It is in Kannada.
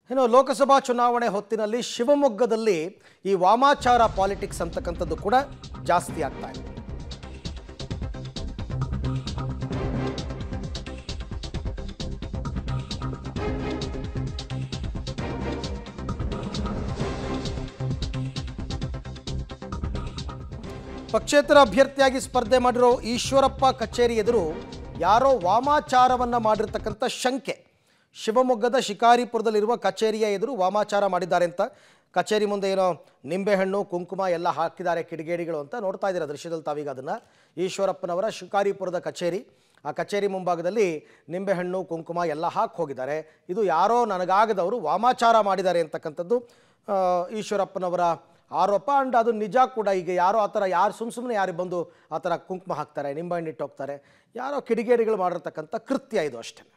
ಇನ್ನು ಲೋಕಸಭಾ ಚುನಾವಣೆ ಹೊತ್ತಿನಲ್ಲಿ ಶಿವಮೊಗ್ಗದಲ್ಲಿ ಈ ವಾಮಾಚಾರ ಪಾಲಿಟಿಕ್ಸ್ ಅಂತಕ್ಕಂಥದ್ದು ಕೂಡ ಜಾಸ್ತಿ ಆಗ್ತಾ ಇದೆ ಪಕ್ಷೇತರ ಅಭ್ಯರ್ಥಿಯಾಗಿ ಸ್ಪರ್ಧೆ ಮಾಡಿರೋ ಈಶ್ವರಪ್ಪ ಕಚೇರಿ ಎದುರು ಯಾರೋ ವಾಮಾಚಾರವನ್ನು ಮಾಡಿರ್ತಕ್ಕಂಥ ಶಂಕೆ ಶಿವಮೊಗ್ಗದ ಶಿಕಾರಿಪುರದಲ್ಲಿರುವ ಕಚೇರಿಯ ಎದುರು ವಾಮಾಚಾರ ಮಾಡಿದ್ದಾರೆ ಅಂತ ಕಚೇರಿ ಮುಂದೆ ಏನೋ ನಿಂಬೆಹಣ್ಣು ಕುಂಕುಮ ಎಲ್ಲ ಹಾಕಿದ್ದಾರೆ ಕಿಡಿಗೇಡಿಗಳು ಅಂತ ನೋಡ್ತಾ ಇದ್ದೀರಾ ದೃಶ್ಯದಲ್ಲಿ ತಾವೀಗ ಅದನ್ನು ಈಶ್ವರಪ್ಪನವರ ಶಿಕಾರಿಪುರದ ಕಚೇರಿ ಆ ಕಚೇರಿ ಮುಂಭಾಗದಲ್ಲಿ ನಿಂಬೆಹಣ್ಣು ಕುಂಕುಮ ಎಲ್ಲ ಹಾಕಿ ಹೋಗಿದ್ದಾರೆ ಇದು ಯಾರೋ ನನಗಾಗದವರು ವಾಮಾಚಾರ ಮಾಡಿದ್ದಾರೆ ಅಂತಕ್ಕಂಥದ್ದು ಆ, ಈಶ್ವರಪ್ಪನವರ ಆರೋಪ ಅಂಡ್ ಅದು ನಿಜ ಕೂಡ ಈಗ ಯಾರೋ ಆ ಥರ ಯಾರು ಸುಮ್ಮ ಸುಮ್ಮನೆ ಯಾರು ಬಂದು ಆ ಥರ ಕುಂಕುಮ ಹಾಕ್ತಾರೆ ನಿಂಬೆಹಣ್ಣು ಇಟ್ಟು ಹೋಗ್ತಾರೆ ಯಾರೋ ಕಿಡಿಗೇಡಿಗಳು ಮಾಡಿರ್ತಕ್ಕಂಥ ಕೃತ್ಯ ಇದು ಅಷ್ಟೇ